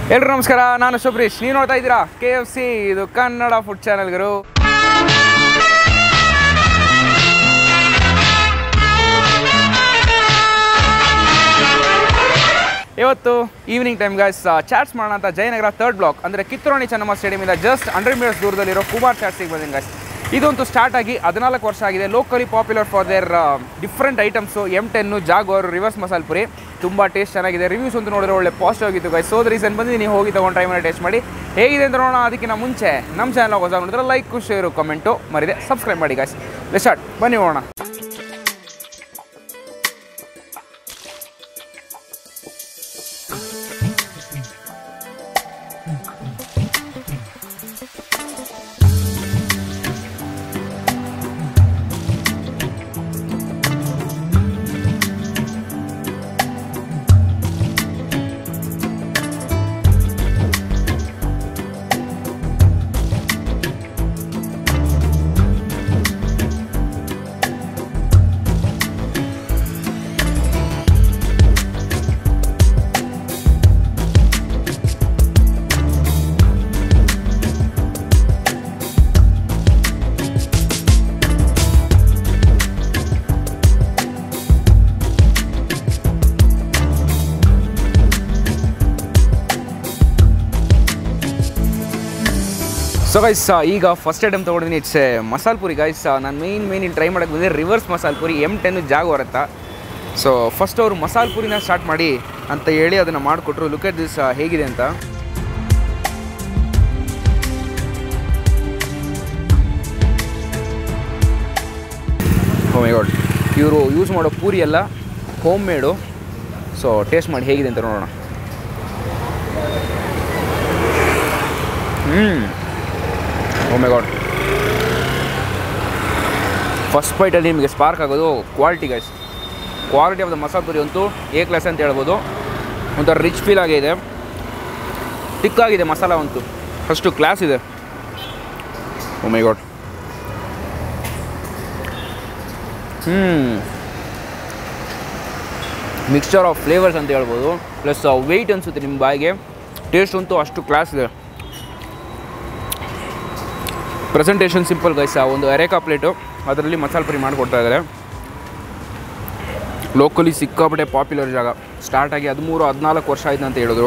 ಎಲ್ರು ನಮಸ್ಕಾರ ನಾನು ಶುಭ್ರೀಶ್ ನೀವು ನೋಡ್ತಾ ಇದ್ದೀರಾ ಕೆ ಎಫ್ ಸಿ ಇದು ಕನ್ನಡ ಫುಡ್ ಚಾನೆಲ್ಗರು ಇವತ್ತು ಈವ್ನಿಂಗ್ ಟೈಮ್ ಗೈಸ್ ಚಾಟ್ಸ್ ಮಾಡೋಣ ಅಂತ ಜಯನಗರ ಥರ್ಡ್ ಬ್ಲಾಕ್ ಅಂದರೆ ಕಿತ್ತೂರಾಣಿ ಚೆನ್ನಮ್ಮ ಸ್ಟೇಡಿಯಮಿಂದ ಜಸ್ಟ್ ಹಂಡ್ರೆಡ್ ಮೀಟರ್ಸ್ ದೂರದಲ್ಲಿರೋ ಕುಮಾರ್ ಚಾಟ್ಸಿಗೆ ಬಂದಿದ್ದೀನಿ ಗೈಸ್ ಇದಂತೂ ಸ್ಟಾರ್ಟ್ ಆಗಿ ಹದಿನಾಲ್ಕು ವರ್ಷ ಆಗಿದೆ locally popular for their different items M ten Jaguar reverse masala puri ತುಂಬ ಟೇಸ್ಟ್ ಚೆನ್ನಾಗಿದೆ ರಿವ್ಯೂಸ್ ಅಂತ ನೋಡಿದ್ರೆ ಒಳ್ಳೆ ಪಾಸಿಟಿವ್ ಆಗಿತ್ತು ಗೈಸ್ ಸೋದ ರೀಸನ್ ಬಂದು ನೀವು ಹೋಗಿ ತೊಗೊಂಡು ಟ್ರೈ ಮಾಡಿ ಟೇಸ್ಟ್ ಮಾಡಿ ಹೇಗಿದೆ ಅಂತ ನೋಡೋಣ ಅದಕ್ಕಿಂತ ಮುಂಚೆ ನಮ್ಮ ಚಾನಲ್ ಹೊಸ ನೋಡಿದ್ರೆ ಲೈಕ್ ಶೇರು ಕಮೆಂಟು ಮರಿದೆ ಸಬ್ಸ್ಕ್ರೈಬ್ ಮಾಡಿ ಗೈಸ್ ಸ್ಟಾರ್ಟ್ ಬನ್ನಿ ಹೋಗೋಣ ಸೊ ಗೈಸ್ ಈಗ ಫಸ್ಟ್ ಐಟಮ್ ತೊಗೊಂಡಿದ್ದೀನಿ ಇಟ್ಸ್ ಮಸಾಲೆ ಪುರಿ ಗೈಸ್ ನಾನು ಮೇನ್ ಮೇನ್ ಇಲ್ಲಿ ಟ್ರೈ ಮಾಡೋಕ್ಕೆ ಬಂದರೆ reverse masala Puri M ten ಜಾಗೋರ್ ಅಂತ ಸೊ ಫಸ್ಟ್ ಅವರು ಮಸಾಲೆ ಪುರಿನ ಸ್ಟಾರ್ಟ್ ಮಾಡಿ ಅಂತ ಹೇಳಿ ಅದನ್ನು ಮಾಡಿಕೊಟ್ರು ಲುಕ್ ಎಟ್ ದಿಸ್ ಹೇಗಿದೆ ಅಂತ ಓ ಮೈ ಗಾಡ್ ಇವರು ಯೂಸ್ ಮಾಡೋ ಪೂರಿ ಎಲ್ಲ ಹೋಮ್ ಮೇಡು ಸೊ ಟೇಸ್ಟ್ ಮಾಡಿ ಹೇಗಿದೆ ಅಂತ ನೋಡೋಣ ಹ್ಞೂ ಓ ಮೈ ಗಾಡ್ ಫಸ್ಟ್ ಬೈಟಲ್ಲಿ ನಿಮಗೆ ಸ್ಪಾರ್ಕ್ ಆಗೋದು quality guys quality of the masala puri ಅಂತೂ ಎ ಕ್ಲಾಸ್ ಅಂತ ಹೇಳ್ಬೋದು ಒಂಥರ ರಿಚ್ ಫೀಲ್ ಆಗಿದೆ ತಿಕ್ಕಾಗಿದೆ ಮಸಾಲ ಅಂತೂ ಅಷ್ಟು ಕ್ಲಾಸ್ ಇದೆ ಓ ಮೈ ಗಾಡ್ ಹ್ಞೂ ಮಿಕ್ಸ್ಚರ್ ಆಫ್ ಫ್ಲೇವರ್ಸ್ ಅಂತ ಹೇಳ್ಬೋದು ಪ್ಲಸ್ ವೆಯ್ಟ್ ಅನಿಸುತ್ತೆ ನಿಮ್ಮ ಬಾಯಿಗೆ ಟೇಸ್ಟ್ ಅಂತೂ ಅಷ್ಟು ಕ್ಲಾಸ್ ಇದೆ ಪ್ರೆಸೆಂಟೇಷನ್ ಸಿಂಪಲ್ ಗೈಸ ಒಂದು ಎರೇಕಾ ಪ್ಲೇಟು ಅದರಲ್ಲಿ ಮಸಾಲೆ ಪುರಿ ಮಾಡಿಕೊಡ್ತಾ ಇದ್ದಾರೆ ಲೋಕಲಿ ಸಿಕ್ಕಾಪಟ್ಟೆ ಪಾಪ್ಯುಲರ್ ಜಾಗ ಸ್ಟಾರ್ಟ್ ಆಗಿ ಹದಿಮೂರು ಹದಿನಾಲ್ಕು ವರ್ಷ ಆಯ್ತು ಅಂತ ಹೇಳಿದ್ರು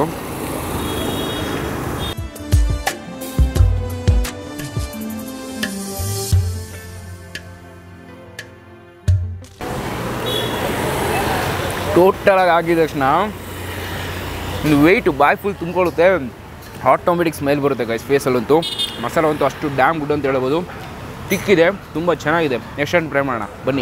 ಟೋಟಲಾಗಿ ಆಗಿದ ತಕ್ಷಣ ಒಂದು ವೆಯ್ಟು ಬಾಯ್ ಫುಲ್ ತುಂಬ್ಕೊಳ್ಳುತ್ತೆ ಆಟೋಮೆಟಿಕ್ ಸ್ಮೆಲ್ ಬರುತ್ತೆ ಗೈಸ್ ಫೇಸಲ್ಲಂತೂ ಮಸಾಲ ಅಂತೂ ಅಷ್ಟು ಡ್ಯಾಮ್ ಗುಡ್ ಅಂತ ಹೇಳ್ಬೋದು ತಿಕ್ಕಿದೆ ತುಂಬ ಚೆನ್ನಾಗಿದೆ ನೆಕ್ಸ್ಟ್ ಟೈಮ್ ಟ್ರೈ ಮಾಡೋಣ ಬನ್ನಿ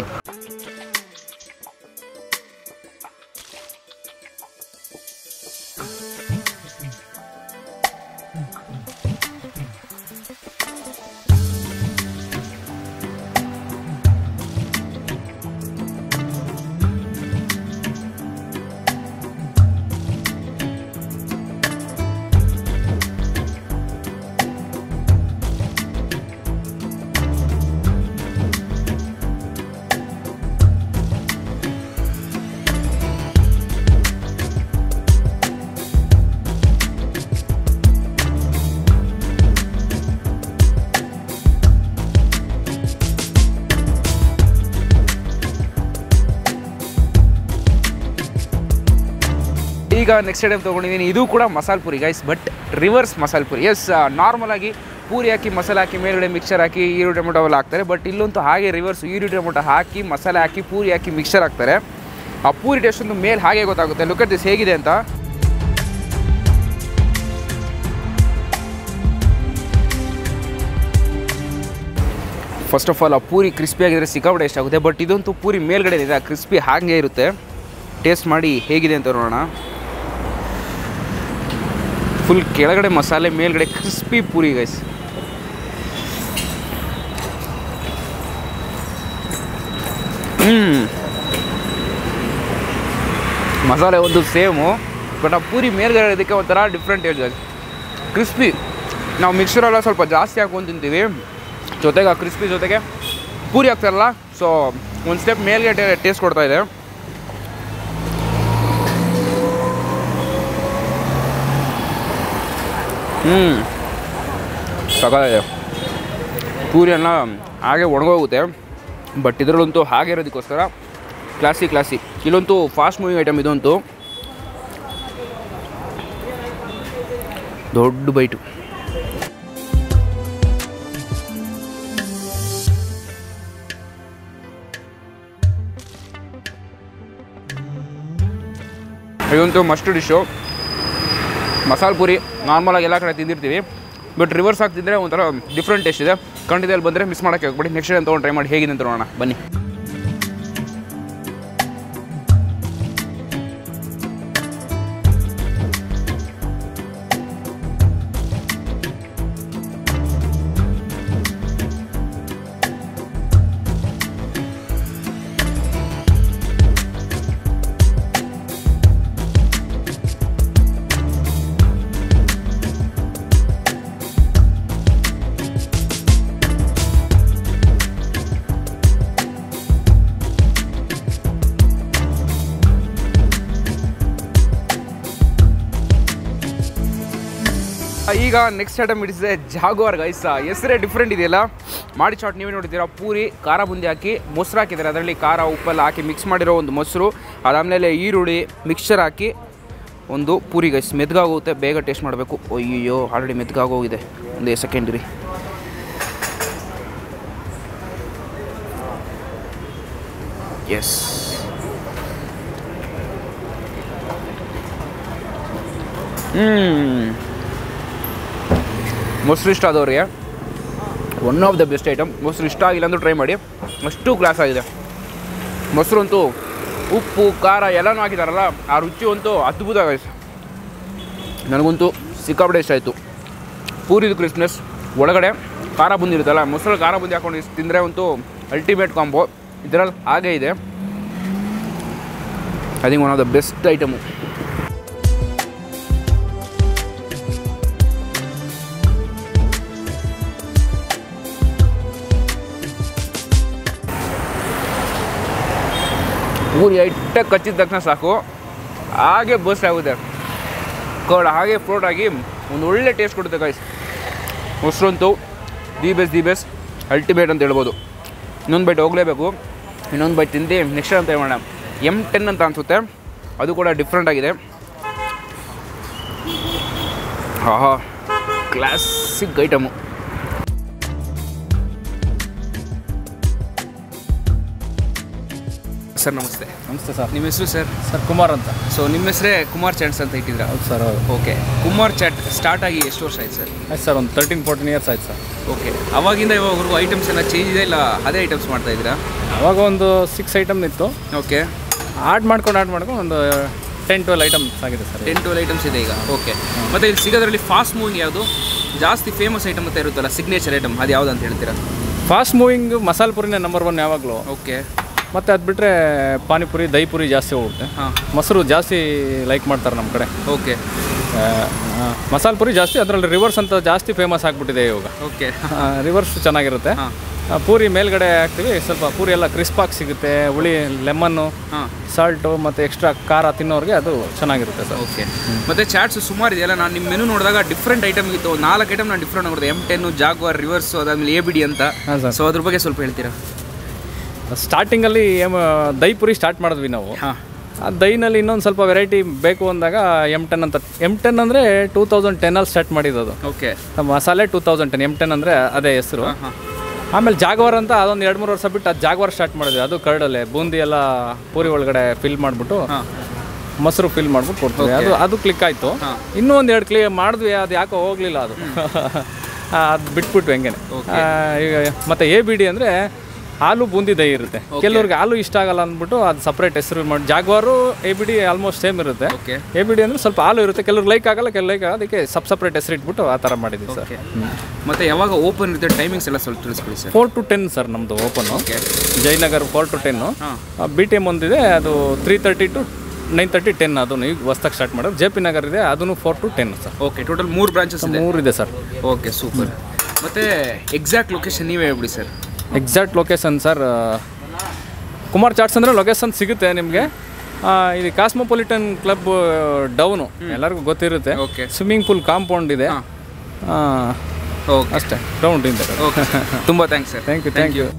ಈಗ ನೆಕ್ಸ್ಟ್ ಐಟಮ್ ತೊಗೊಂಡಿದ್ದೀನಿ ಇದು ಕೂಡ ಮಸಾಲೆ puri guys but reverse masala Puri S normal ಆಗಿ ಪೂರಿ ಹಾಕಿ ಮಸಾಲೆ ಹಾಕಿ ಮೇಲ್ಗಡೆ ಮಿಕ್ಸರ್ ಹಾಕಿ ಈರುಳ್ಳಿ ಟೊಮೊಟೊ ಅವೆಲ್ಲ ಹಾಕ್ತಾರೆ ಬಟ್ ಇಲ್ಲಂತೂ ಹಾಗೆ ರಿವರ್ಸ್ ಈರುಳ್ಳಿ ಟೊಮೊಟೊ ಹಾಕಿ ಮಸಾಲೆ ಹಾಕಿ ಪೂರಿ ಹಾಕಿ ಮಿಕ್ಸರ್ ಹಾಕ್ತಾರೆ ಆ ಪೂರಿ ಟೇಸ್ಟ್ ಒಂದು ಮೇಲೆ ಹಾಗೆ ಗೊತ್ತಾಗುತ್ತೆ ಲುಕ್ ಅಟ್ ದಿಸ್ ಹೇಗಿದೆ ಅಂತ ಫಸ್ಟ್ ಆಫ್ ಆಲ್ ಆ ಪೂರಿ ಕ್ರಿಸ್ಪಿ ಆಗಿದ್ರೆ ಸಿಕ್ಕಾಪಟ್ಟೆ ಇಷ್ಟ ಆಗುತ್ತೆ ಬಟ್ ಇದಂತೂ ಪೂರಿ ಮೇಲ್ಗಡೆ ಇದೆ ಆ ಕ್ರಿಸ್ಪಿ ಹಾಗೆ ಇರುತ್ತೆ ಟೇಸ್ಟ್ ಮಾಡಿ ಹೇಗಿದೆ ಅಂತ ನೋಡೋಣ ಫುಲ್ ಕೆಳಗಡೆ ಮಸಾಲೆ ಮೇಲ್ಗಡೆ ಕ್ರಿಸ್ಪಿ ಪೂರಿ ಗೈಸ್ ಹ್ಞೂ ಮಸಾಲೆ ಒಂದು ಸೇಮು ಬಟ್ ಆ ಪೂರಿ ಮೇಲ್ಗಡೆ ಇದಕ್ಕೆ ಒಂಥರ ಡಿಫ್ರೆಂಟ್ ಹೇಳ್ತಾರೆ ಕ್ರಿಸ್ಪಿ ನಾವು ಮಿಕ್ಸರೆಲ್ಲ ಸ್ವಲ್ಪ ಜಾಸ್ತಿ ಹಾಕೊಂಡು ತಿಂತೀವಿ ಜೊತೆಗೆ ಆ ಕ್ರಿಸ್ಪಿ ಜೊತೆಗೆ ಪೂರಿ ಹಾಕ್ತಾರಲ್ಲ ಸೊ ಒಂದು ಸ್ಟೆಪ್ ಮೇಲ್ಗಡೆ ಟೇಸ್ಟ್ ಕೊಡ್ತಾ ಇದೆ ಹ್ಞೂ ಸಕಾಲಿದೆ ಪೂರಿ ಅನ್ನ ಹಾಗೆ ಒಣಗೋಗುತ್ತೆ ಬಟ್ ಇದರಲ್ಲಂತೂ ಹಾಗೆ ಇರೋದಕ್ಕೋಸ್ಕರ ಕ್ಲಾಸಿ ಕ್ಲಾಸಿ ಇಲ್ಲಂತೂ ಫಾಸ್ಟ್ ಮೂವಿಂಗ್ ಐಟಮ್ ಇದಂತೂ ದೊಡ್ಡ ಬೈಟು ಇದಂತೂ ಮಸ್ಟ್ ಡಿಶ್ಶು ಮಸಾಲೆ ಪೂರಿ ನಾರ್ಮಲಾಗಿ ಎಲ್ಲ ಕಡೆ ತಿಂದಿರ್ತೀವಿ ಬಟ್ ರಿವರ್ಸ್ ಆಗ್ತಿದ್ರೆ ಒಂಥರ ಡಿಫ್ರೆಂಟ್ ಟೇಸ್ಟ್ ಇದೆ ಖಂಡಿತ ಅಲ್ಲಿ ಬಂದರೆ ಮಿಸ್ ಮಾಡೋಕ್ಕೆ ಹೋಗ್ಬೇಡಿ ನೆಕ್ಸ್ಟ್ ಟೈಮ್ ತೊಗೊಂಡು ಟ್ರೈ ಮಾಡಿ ಹೇಗಿದೆ ಅಂತ ನೋಡೋಣ ಬನ್ನಿ ಈಗ ನೆಕ್ಸ್ಟ್ ಐಟಮ್ ಇಡಿಸಿದೆ ಜಾಗುವಾರ್ ಗೈಸ್ ಹೆಸರೇ ಡಿಫ್ರೆಂಟ್ ಇದೆಯಲ್ಲ ಮಾಡಿ ಚಾಟ್ ನೀವೇ ನೋಡಿದ್ದೀರಾ ಪೂರಿ ಖಾರ ಬುಂದಿ ಹಾಕಿ ಮೊಸರು ಹಾಕಿದ್ದಾರೆ ಅದರಲ್ಲಿ ಖಾರ ಉಪ್ಪೆಲ್ಲ ಹಾಕಿ ಮಿಕ್ಸ್ ಮಾಡಿರೋ ಒಂದು ಮೊಸರು ಅದಾದಮೇಲೆ ಈರುಳ್ಳಿ ಮಿಕ್ಸ್ಚರ್ ಹಾಕಿ ಒಂದು ಪೂರಿ ಗೈಸ್ ಮೆದ್ಗಾಗೋಗುತ್ತೆ ಬೇಗ ಟೇಸ್ಟ್ ಮಾಡಬೇಕು ಅಯ್ಯೋ ಆಲ್ರೆಡಿ ಮೆದ್ಗಾಗೋಗಿದೆ ಒಂದೇ ಸೆಕೆಂಡ್ ರೀ ಎಸ್ ಹ್ಞೂ ಮೊಸರು ಇಷ್ಟ ಆದವ್ರಿಗೆ one of the best item ಮೊಸರು ಇಷ್ಟ ಆಗಿಲ್ಲ ಅಂದರೂ ಟ್ರೈ ಮಾಡಿ ಅಷ್ಟು ಕ್ಲಾಸ್ ಆಗಿದೆ ಮೊಸರು ಅಂತೂ ಉಪ್ಪು ಖಾರ ಎಲ್ಲನೂ ಹಾಕಿದಾರಲ್ಲ ಆ ರುಚಿ ಅಂತೂ ಅದ್ಭುತ ಆಗಿದೆ ನನಗಂತೂ ಸಿಕ್ಕಾಪಟ್ಟೆ ಇಷ್ಟ ಆಯಿತು ಪೂರಿದು ಕ್ರಿಸ್ಪ್ನೆಸ್ ಒಳಗಡೆ ಖಾರ ಬಂದಿರುತ್ತಲ್ಲ ಮೊಸರು ಖಾರ ಬುಂದಿ ಹಾಕೊಂಡು ತಿಂದರೆ ಅಂತೂ ಅಲ್ಟಿಮೇಟ್ ಕಾಂಬೋ ಇದರಲ್ಲಿ ಹಾಗೇ ಇದೆ I think one of the best item puri ಐಟಾಗಿ ಕಚ್ಚಿದ ತಕ್ಷಣ ಸಾಕು ಹಾಗೆ ಬಸ್ ಆಗುತ್ತೆ ಕರ್ಡ್ ಹಾಗೆ ಫ್ರೋಟ್ ಆಗಿ ಒಂದು ಒಳ್ಳೆ ಟೇಸ್ಟ್ ಕೊಡುತ್ತೆ ಗೈಸ್ ಮೊಸರಂತೂ the best the best ultimate ಅಂತ ಹೇಳ್ಬೋದು ಇನ್ನೊಂದು ಬೈಟ್ ಹೋಗಲೇಬೇಕು ಇನ್ನೊಂದು ಬೈಟ್ ತಿಂದು ನೆಕ್ಸ್ಟ್ ಅಂತ ಹೇಳೋಣ ಎಮ್ ಟೆನ್ ಅಂತ ಅನಿಸುತ್ತೆ ಅದು ಕೂಡ ಡಿಫ್ರೆಂಟ್ ಆಗಿದೆ ಆಹಾ ಕ್ಲಾಸಿಕ್ ಐಟಮು ಸರ್ ನಮಸ್ತೆ ನಮಸ್ತೆ ಸರ್ ನಿಮ್ಮ ಹೆಸರು ಸರ್ ಸರ್ ಕುಮಾರ್ ಅಂತ ಸೊ ನಿಮ್ಮ ಹೆಸರೇ ಕುಮಾರ್ ಚಾಟ್ಸ್ ಅಂತ ಇಟ್ಟಿದ್ರ ಹೌದು ಸರ್ ಹೌದು ಓಕೆ ಕುಮಾರ್ ಚಾಟ್ ಸ್ಟಾರ್ಟ್ ಆಗಿ ಎಷ್ಟು ವರ್ಷ ಆಯ್ತು ಸರ್ ಆಯ್ತು ಸರ್ ಒಂದು ತರ್ಟೀನ್ ಫೋರ್ಟೀನ್ ಇಯರ್ಸ್ ಆಯ್ತು ಸರ್ ಓಕೆ ಅವಾಗಿಂದ ಇವಾಗವರೆಗೂ ಐಟಮ್ಸ್ ಎಲ್ಲ ಚೇಂಜ್ ಇದೆ ಇಲ್ಲ ಅದೇ ಐಟಮ್ಸ್ ಮಾಡ್ತಾ ಇದ್ದೀರಾ ಅವಾಗ ಒಂದು ಸಿಕ್ಸ್ ಐಟಮ್ ಇತ್ತು ಓಕೆ ಆಡ್ ಮಾಡ್ಕೊಂಡು ಆಡ್ ಮಾಡ್ಕೊಂಡು ಒಂದು ಟೆನ್ ಟ್ವೆಲ್ ಐಟಮ್ಸ್ ಆಗಿದೆ ಸರ್ ಟೆನ್ ಟ್ವೆಲ್ ಐಟಮ್ಸ್ ಇದೆ ಈಗ ಓಕೆ ಮತ್ತು ಇಲ್ಲಿ ಸಿಗೋದ್ರಲ್ಲಿ ಫಾಸ್ಟ್ ಮೂವಿಂಗ್ ಯಾವುದು ಜಾಸ್ತಿ ಫೇಮಸ್ ಐಟಮ್ ಅಂತ ಇರುತ್ತಲ್ಲ ಸಿಗ್ನೇಚರ್ ಐಟಮ್ ಅದು ಯಾವ್ದು ಅಂತ ಹೇಳ್ತೀರಾ ಫಾಸ್ಟ್ ಮೂವಿಂಗ್ ಮಸಾಲೆ ಪುರಿನೇ ನಂಬರ್ ಒನ್ ಯಾವಾಗಲೂ ಓಕೆ ಮತ್ತು ಅದು ಬಿಟ್ಟರೆ ಪಾನಿಪುರಿ ದಹಿ ಪುರಿ ಜಾಸ್ತಿ ಹೋಗುತ್ತೆ ಹಾಂ ಮೊಸರು ಜಾಸ್ತಿ ಲೈಕ್ ಮಾಡ್ತಾರೆ ನಮ್ಮ ಕಡೆ ಓಕೆ ಮಸಾಲೆ ಪುರಿ ಜಾಸ್ತಿ ಅದರಲ್ಲಿ ರಿವರ್ಸ್ ಅಂತ ಜಾಸ್ತಿ ಫೇಮಸ್ ಆಗಿಬಿಟ್ಟಿದೆ ಇವಾಗ ಓಕೆ ರಿವರ್ಸ್ ಚೆನ್ನಾಗಿರುತ್ತೆ ಹಾಂ ಆ, ಪೂರಿ ಮೇಲ್ಗಡೆ ಹಾಕ್ತೀವಿ ಸ್ವಲ್ಪ ಪೂರಿ ಎಲ್ಲ ಕ್ರಿಸ್ಪಾಗಿ ಸಿಗುತ್ತೆ ಹುಳಿ ಲೆಮನ್ನು ಹಾಂ ಸಾಲ್ಟು ಮತ್ತು ಎಕ್ಸ್ಟ್ರಾ ಖಾರ ತಿನ್ನೋರಿಗೆ ಅದು ಚೆನ್ನಾಗಿರುತ್ತೆ ಸರ್ ಓಕೆ ಮತ್ತೆ ಚಾಟ್ಸ್ ಸುಮಾರು ಇದೆಯಲ್ಲ ನಾನು ನಿಮ್ಮ ಮೆನು ನೋಡಿದಾಗ ಡಿಫ್ರೆಂಟ್ ಐಟಮ್ ಇತ್ತು ಒಂದು ನಾಲ್ಕು ಐಟಮ್ ನಾನು ಡಿಫ್ರೆಂಟ್ ನೋಡಿದೆ ಎಮ್ ಟೆನ್ನು ಜಾಗ್ವಾರ್ ರಿವರ್ಸ್ ಅದಾದ್ಮೇಲೆ ಎ ಬಿ ಡಿ ಅಂತ ಹಾಂ ಸರ್ ಸೊ ಅದ್ರ ಬಗ್ಗೆ ಸ್ವಲ್ಪ ಹೇಳ್ತೀರಾ ಸ್ಟಾರ್ಟಿಂಗಲ್ಲಿ ಎಮ್ ದಹಿ ಪುರಿ ಸ್ಟಾರ್ಟ್ ಮಾಡಿದ್ವಿ ನಾವು ಹಾಂ ಆ ದಹಿನಲ್ಲಿ ಇನ್ನೊಂದು ಸ್ವಲ್ಪ ವೆರೈಟಿ ಬೇಕು ಅಂದಾಗ ಎಮ್ ಟೆನ್ ಅಂತ ಎಮ್ ಟೆನ್ ಅಂದರೆ ಟೂ ತೌಸಂಡ್ ಟೆನ್ನಲ್ಲಿ ಸ್ಟಾರ್ಟ್ ಮಾಡಿದ್ದು ಓಕೆ ನಮ್ಮ masala two thousand ten M ten ಅಂದರೆ ಅದೇ ಹೆಸರು ಹಾಂ ಹಾಂ ಆಮೇಲೆ ಜಾಗ್ವಾರ್ ಅಂತ ಅದೊಂದು ಎರಡು ಮೂರು ವರ್ಷ ಬಿಟ್ಟು ಅದು ಜಾಗ್ವಾರ್ ಸ್ಟಾರ್ಟ್ ಮಾಡಿದ್ವಿ ಅದು ಕರ್ಡಲ್ಲೇ ಬೂಂದಿ ಎಲ್ಲ ಪೂರಿ ಒಳಗಡೆ ಫಿಲ್ ಮಾಡಿಬಿಟ್ಟು ಹಾಂ ಮೊಸರು ಫಿಲ್ ಮಾಡ್ಬಿಟ್ಟು ಕೊಡ್ತೀವಿ ಅದು ಅದು ಕ್ಲಿಕ್ ಆಯಿತು ಹಾಂ. ಇನ್ನೂ ಒಂದು ಎರಡು ಕ್ಲಿಕ್ ಮಾಡಿದ್ವಿ ಅದು ಯಾಕೋ ಹೋಗಲಿಲ್ಲ ಅದು ಅದು ಬಿಟ್ಬಿಟ್ವಿ ಹೆಂಗೇನೆ ಆ, ಈಗ ಮತ್ತೆ ಎ ಬಿ ಡಿ ಅಂದರೆ ಹಾಲು ಬೂಂದಿ ದಹಿ ಇರುತ್ತೆ ಕೆಲವ್ರಿಗೆ ಹಾಲು ಇಷ್ಟ ಆಗಲ್ಲ ಅಂದ್ಬಿಟ್ಟು ಅದು ಸಪ್ರೇಟ್ ಹೆಸರು ಮಾಡಿ Jaguar A B D almost same ಇರುತ್ತೆ ಓಕೆ ಎ ಬಿ ಡಿ ಅಂದರೆ ಸ್ವಲ್ಪ ಹಾಲು ಇರುತ್ತೆ ಕೆಲವ್ರಿಗೆ ಲೈಕ್ ಆಗಲ್ಲ ಕೆಲವು ಲೈಕ್ ಆಗಲ್ಲ ಅದಕ್ಕೆ ಸಬ್ ಸಪ್ರೇಟ್ ಹೆಸರು ಇಟ್ಬಿಟ್ಟು ಆ ಥರ ಮಾಡಿದ್ವಿ ಸರ್ ಓಕೆ ಮತ್ತೆ ಯಾವಾಗ ಓಪನ್ ಇರುತ್ತೆ ಟೈಮಿಂಗ್ಸ್ ಎಲ್ಲ ಸ್ವಲ್ಪ ತಿಳಿಸ್ಬಿಡಿ sir four to ten sir ನಮ್ಮದು open okay Jayanagar four to ten ಹಾಂ ಬಿ ಟಿ ಎಮ್ ಒಂದಿದೆ ಅದು three thirty to nine thirty ten ಅದನ್ನು ಈಗ ಹೊಸ್ದಾಗಿ ಸ್ಟಾರ್ಟ್ ಮಾಡೋದು ಜೆ ಪಿ ನಗರ್ ಇದೆ ಅದನ್ನು four to ten sir okay total ಮೂರು ಬ್ರಾಂಚಸ್ ಇದೆ ಮೂರು ಇದೆ ಸರ್ ಓಕೆ ಸೂಪರ್ ಮತ್ತೆ ಎಕ್ಸಾಕ್ಟ್ ಲೊಕೇಶನ್ ನೀವೇ ಹೇಳ್ಬಿಡಿ sir exact location sir Kumar chats ಅಂದರೆ ಲೊಕೇಶನ್ ಸಿಗುತ್ತೆ ನಿಮಗೆ ಇದು ಕಾಸ್ಮೋಪಾಲಿಟನ್ ಕ್ಲಬ್ ಡೌನು ಎಲ್ಲರಿಗೂ ಗೊತ್ತಿರುತ್ತೆ ಓಕೆ ಸ್ವಿಮ್ಮಿಂಗ್ ಪೂಲ್ ಕಾಂಪೌಂಡ್ ಇದೆ ಓಕೆ ಅಷ್ಟೇ ರೌಂಡ್ ಇಂದ ಓಕೆ ತುಂಬ thanks sir thank you thank you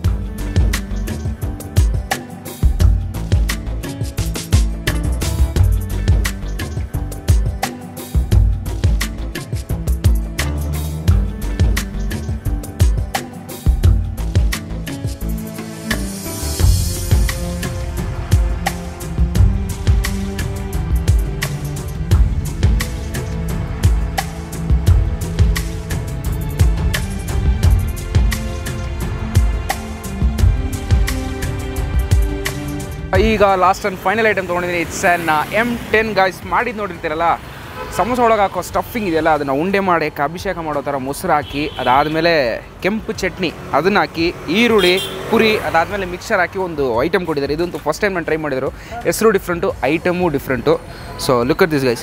ಈಗ ಲಾಸ್ಟ್ ಆ್ಯಂಡ್ ಫೈನಲ್ ಐಟಮ್ ತೊಗೊಂಡಿದ್ದೀನಿ it's an M ten guys ಮಾಡಿದ್ದು ನೋಡಿರ್ತೀರಲ್ಲ ಸಮೋಸ ಒಳಗೆ ಹಾಕೋ ಸ್ಟಫಿಂಗ್ ಇದೆಯಲ್ಲ ಅದನ್ನು ಉಂಡೆ ಮಾಡಿ ಅಭಿಷೇಕ ಮಾಡೋ ಥರ ಮೊಸರು ಹಾಕಿ ಅದಾದಮೇಲೆ ಕೆಂಪು ಚಟ್ನಿ ಅದನ್ನ ಹಾಕಿ ಈರುಳ್ಳಿ ಪುರಿ ಅದಾದಮೇಲೆ ಮಿಕ್ಸರ್ ಹಾಕಿ ಒಂದು ಐಟಮ್ ಕೊಟ್ಟಿದ್ದಾರೆ ಇದಂತೂ ಫಸ್ಟ್ ಟೈಮ್ ನಾನು ಟ್ರೈ ಮಾಡಿದರು ಹೆಸರು different item different so look at this guys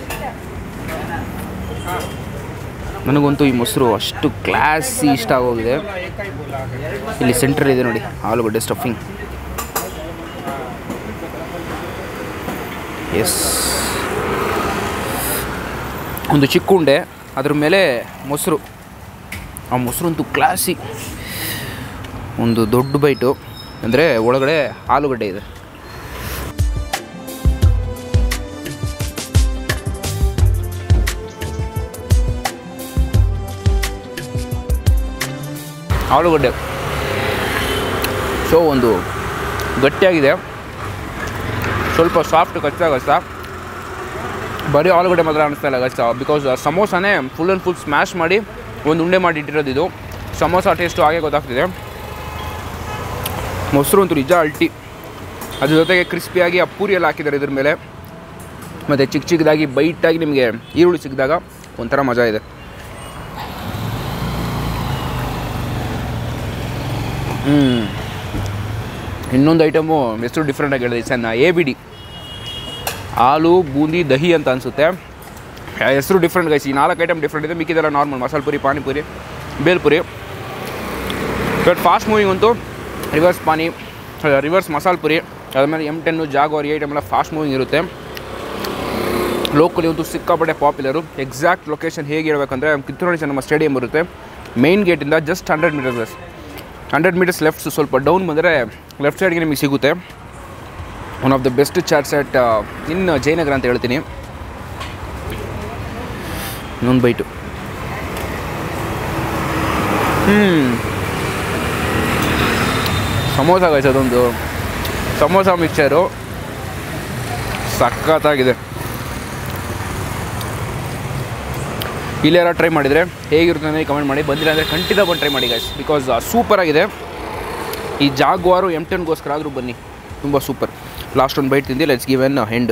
ನನಗಂತೂ ಈ ಮೊಸರು ಅಷ್ಟು ಕ್ಲಾಸಿ ಇಷ್ಟ ಆಗೋಗಿದೆ ಇಲ್ಲಿ ಸೆಂಟ್ರಲ್ ಇದೆ ನೋಡಿ ಆಲೂಗಡ್ಡೆ ಸ್ಟಫಿಂಗ್ ಎಸ್ ಒಂದು ಚಿಕ್ಕ ಉಂಡೆ ಅದ್ರ ಮೇಲೆ ಮೊಸರು ಆ ಮೊಸರು ಅಂತೂ ಕ್ಲಾಸಿ ಒಂದು ದೊಡ್ಡ ಬೈಟು ಅಂದರೆ ಒಳಗಡೆ ಆಲೂಗಡ್ಡೆ ಇದೆ ಆಲೂಗಡ್ಡೆ ಸೊ ಒಂದು ಗಟ್ಟಿಯಾಗಿದೆ ಸ್ವಲ್ಪ ಸಾಫ್ಟ್ ಕಚ್ಚಾ ಕಚ್ಚಾ ಬರೀ ಆಲೂಗಡ್ಡೆ ಮಾತ್ರ ಅನಿಸ್ತಾ ಇಲ್ಲ ಗಚ್ಚ ಬಿಕಾಸ್ ಸಮೋಸಾನೇ ಫುಲ್ ಆ್ಯಂಡ್ ಫುಲ್ ಸ್ಮ್ಯಾಶ್ ಮಾಡಿ ಒಂದು ಉಂಡೆ ಮಾಡಿ ಇಟ್ಟಿರೋದು ಇದು ಸಮೋಸ ಟೇಸ್ಟು ಹಾಗೆ ಗೊತ್ತಾಗ್ತಿದೆ ಮೊಸರು ಅಂತೂ ನಿಜ ಅಲ್ಟಿ ಅದ್ರ ಜೊತೆಗೆ ಕ್ರಿಸ್ಪಿಯಾಗಿ ಆ ಪೂರಿ ಎಲ್ಲ ಹಾಕಿದ್ದಾರೆ ಇದ್ರ ಮೇಲೆ ಮತ್ತು ಚಿಕ್ಕ ಚಿಕ್ಕದಾಗಿ ಬೈಟಾಗಿ ನಿಮಗೆ ಈರುಳ್ಳಿ ಸಿಕ್ಕಿದಾಗ ಒಂಥರ ಮಜಾ ಇದೆ ಹ್ಞೂ ಇನ್ನೊಂದು ಐಟಮು ಹೆಸರು ಡಿಫ್ರೆಂಟಾಗಿ ಹೇಳಿದೆ ಸಣ್ಣ ಎ ಬಿ ಡಿ ಹಾಲು ಬೂಂದಿ ದಹಿ ಅಂತ ಅನಿಸುತ್ತೆ ಹೆಸರು ಡಿಫ್ರೆಂಟ್ ಗೈಸ್ ಈ ನಾಲ್ಕು ಐಟಮ್ ಡಿಫ್ರೆಂಟ್ ಇದೆ ಮಿಕ್ಕಿದೆಲ್ಲ normal masala puri panipuri bhelpuri but fast moving ಅಂತೂ ರಿವರ್ಸ್ ಪಾನಿ ರಿವರ್ಸ್ ಮಸಾಲೆ ಪುರಿ ಅದಾದಮೇಲೆ ಎಮ್ ಟೆನ್ನು ಜಾಗೋರ್ ಈ ಐಟಮ್ ಎಲ್ಲ ಫಾಸ್ಟ್ ಮೂವಿಂಗ್ ಇರುತ್ತೆ ಲೋಕಲಿ ಅಂತೂ ಸಿಕ್ಕಾಪಟ್ಟೆ ಪಾಪ್ಯುಲರು ಎಕ್ಸಾಕ್ಟ್ ಲೊಕೇಶನ್ ಹೇಗೆ ಇರಬೇಕಂದ್ರೆ ಕಿತ್ತೂರು ಚೆನ್ನಮ್ಮ ಸ್ಟೇಡಿಯಂ ಬರುತ್ತೆ ಮೇನ್ ಗೇಟಿಂದ just hundred metres hundred metres left ಸ್ವಲ್ಪ ಡೌನ್ ಬಂದರೆ ಲೆಫ್ಟ್ ಸೈಡ್ಗೆ ನಿಮಗೆ ಸಿಗುತ್ತೆ one of the best chats at in Jayanagar ಅಂತ ಹೇಳ್ತೀನಿ ಇನ್ನೊಂದು ಬೈಟು ಹ್ಞೂ ಸಮೋಸ ಗೈಸ್ ಅದೊಂದು ಸಮೋಸ ಮಿಕ್ಚರು ಸಖತ್ತಾಗಿದೆ ಇಲ್ಲಿ ಯಾರು ಟ್ರೈ ಮಾಡಿದರೆ ಹೇಗಿರುತ್ತೆ ಅಂದರೆ ಕಮೆಂಟ್ ಮಾಡಿ ಬಂದಿಲ್ಲ ಅಂದರೆ ಖಂಡಿತ ಬಂದು ಟ್ರೈ ಮಾಡಿ ಗೈಸ್ ಬಿಕಾಸ್ ಸೂಪರ್ ಆಗಿದೆ ಈ ಜಾಗ್ವಾರು ಎಮ್ ಟೆನ್ಗೋಸ್ಕರ ಆದರೂ ಬನ್ನಿ ತುಂಬ ಸೂಪರ್ ಲಾಸ್ಟ್ ಒಂದು ಬೈಟ್ ತಿಂದು ಲೆಟ್ಸ್ ಗಿವ್ ಎನ್ ಹೆಂಡ್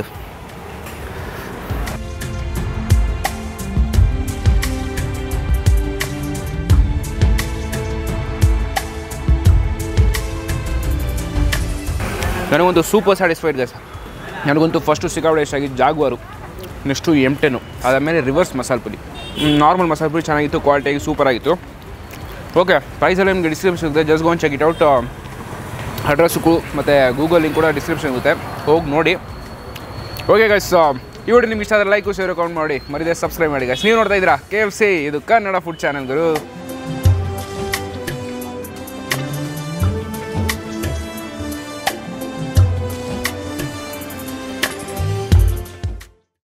ನನಗೊಂದು ಸೂಪರ್ ಸ್ಯಾಟಿಸ್ಫೈಡ್ ಗೈಸ್ ನನಗಂತೂ ಫಸ್ಟು ಸಿಕ್ಕಾಪಟ್ಟೆ ಇಷ್ಟ ಆಗಿದ್ದು ಜಾಗ್ವಾರು ನೆಕ್ಸ್ಟು ಎಮ್ ಟೆನ್ನು ಅದಾದಮೇಲೆ ರಿವರ್ಸ್ ಮಸಾಲೆ ಪುರಿ ನಾರ್ಮಲ್ ಮಸಾಲೆ ಪುರಿ ಚೆನ್ನಾಗಿತ್ತು ಕ್ವಾಲಿಟಿಯಾಗಿ ಸೂಪರ್ ಆಗಿತ್ತು ಓಕೆ ಪ್ರೈಸ್ ಎಲ್ಲ ನಿಮಗೆ ಡಿಸ್ಕ್ರಿಪ್ಷನ್ ಇರುತ್ತೆ just gone check it out address ಮತ್ತು ಗೂಗಲ್ ಲಿಂಕ್ ಕೂಡ ಡಿಸ್ಕ್ರಿಪ್ಷನ್ ಇರುತ್ತೆ ಹೋಗಿ ನೋಡಿ ಓಕೆ ಗೈಸ್ ಈ ವಿಡಿಯೋ ನಿಮ್ಗೆ ಇಷ್ಟ ಆದರೆ ಲೈಕು ಶೇರ್ ಕೌಂಟ್ ಮಾಡಿ ಮರಿದೆ ಸಬ್ಸ್ಕ್ರೈಬ್ ಮಾಡಿ ಗೈಸ್ ನೀವು ನೋಡ್ತಾ ಇದ್ದೀರಾ ಕೆ ಎಫ್ ಸಿ ಇದು ಕನ್ನಡ ಫುಡ್ ಚಾನಲ್ ಗುರು